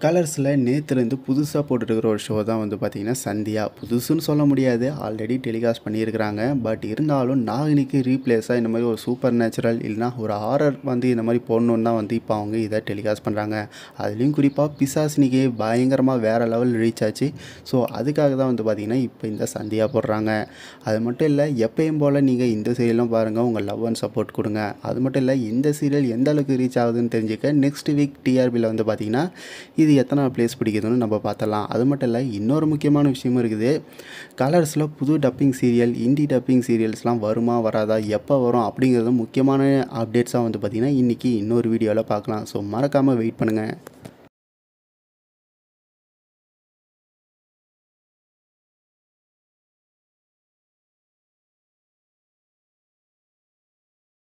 கலர்ஸில் நேற்றுலேருந்து புதுசாக போட்டுருக்கிற ஒரு ஷோ தான் வந்து பார்த்திங்கன்னா சந்தியா புதுசுன்னு சொல்ல முடியாது ஆல்ரெடி டெலிகாஸ்ட் பண்ணியிருக்கிறாங்க பட் இருந்தாலும் நாகினிக்கு ரீப்ளேஸாக இந்த மாதிரி ஒரு சூப்பர் நேச்சுரல் இல்லைனா ஒரு ஹாரர் வந்து இந்த மாதிரி போடணுன்னு தான் வந்து இப்போ அவங்க இதை டெலிகாஸ்ட் பண்ணுறாங்க அதுலேயும் குறிப்பாக பிசாசினிக்கு பயங்கரமாக வேறு லெவல் ரீச் ஆச்சு ஸோ அதுக்காக தான் வந்து பார்த்திங்கன்னா இப்போ இந்த சந்தியா போடுறாங்க அது மட்டும் இல்லை எப்பயும் போல் நீங்கள் இந்த சீரியலும் பாருங்கள் உங்கள் லவ் அண்ட் சப்போர்ட் கொடுங்க அது மட்டும் இல்லை இந்த சீரியல் எந்த அளவுக்கு ரீச் ஆகுதுன்னு தெரிஞ்சுக்க நெக்ஸ்ட் வீக் டிஆர்பியில் வந்து பார்த்திங்கன்னா இது எத்தனை பிளேஸ் பிடிக்குதுன்னு நம்ம பார்த்தலாம் அது மட்டும் இல்லை இன்னொரு முக்கியமான விஷயமும் இருக்குது கலர்ஸில் புது டப்பிங் சீரியல் இந்தி டப்பிங் சீரியல்ஸ்லாம் வருமா வராதா எப்போ வரும் அப்படிங்கிறது முக்கியமான அப்டேட்ஸாக வந்து பார்த்திங்கன்னா இன்றைக்கி இன்னொரு வீடியோவில் பார்க்கலாம் ஸோ மறக்காமல் வெயிட் பண்ணுங்கள்